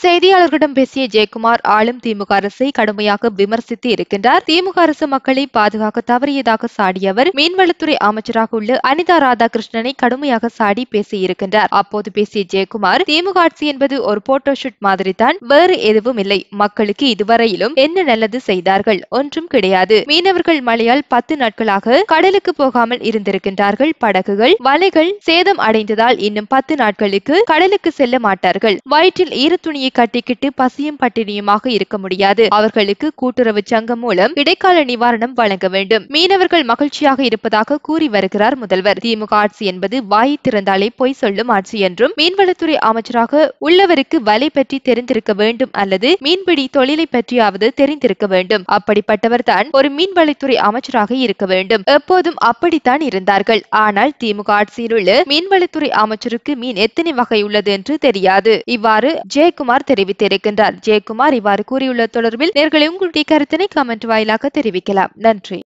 செய்தியாளர்களிடம் பேசிய ஜெயக்குமார் ஆளும் திமுக அரசை கடுமையாக விமர்சித்து இருக்கின்றார் திமுக அரசு மக்களை பாதுகாக்க தவறியதாக சாடிய அவர் மீன்வளத்துறை அமைச்சராக உள்ள அனிதா ராதாகிருஷ்ணனை கடுமையாக சாடி பேசியிருக்கின்றார் அப்போது பேசிய ஜெயக்குமார் திமுக ஆட்சி என்பது ஒரு போட்டோ ஷூட் மாதிரி தான் வேறு எதுவும் இல்லை மக்களுக்கு இதுவரையிலும் என்ன நல்லது செய்தார்கள் ஒன்றும் கிடையாது மீனவர்கள் மழையால் பத்து நாட்களாக கடலுக்கு போகாமல் இருந்திருக்கின்றார்கள் படகுகள் வலைகள் சேதம் அடைந்ததால் இன்னும் பத்து நாட்களுக்கு கடலுக்கு செல்ல மாட்டார்கள் வயிற்றில் ஈரத்துணியை கட்டிக்கிட்டு பசியும் பட்டினியுமாக இருக்க முடியாது அவர்களுக்கு கூட்டுறவு சங்கம் மூலம் இடைக்கால நிவாரணம் வழங்க வேண்டும் மீனவர்கள் மகிழ்ச்சியாக இருப்பதாக கூறி வருகிறார் முதல்வர் திமுக ஆட்சி என்பது வாய் திறந்தாலே பொய் சொல்லும் ஆட்சி என்றும் மீன்வளத்துறை அமைச்சராக உள்ளவருக்கு வலை பற்றி தெரிந்திருக்க வேண்டும் அல்லது மீன்பிடி தொழிலை பற்றியாவது தெரிந்திருக்க வேண்டும் அப்படிப்பட்டவர் தான் ஒரு மீன்வளத்துறை அமைச்சராக இருக்க வேண்டும் எப்போதும் அப்படித்தான் இருந்தார்கள் ஆனால் திமுக ஆட்சியில் உள்ள மீன்வளத்துறை அமைச்சருக்கு மீன் எத்தனை வகை உள்ளது என்று தெரியாது இவ்வாறு ஜெயக்குமார் தெரிவித்திருக்கின்றார் ஜெயக்குமார் இவ்வாறு கூறியுள்ள தொடர்பில் நேர்களை உங்களுடைய கருத்தினை கமெண்ட் வாயிலாக தெரிவிக்கலாம் நன்றி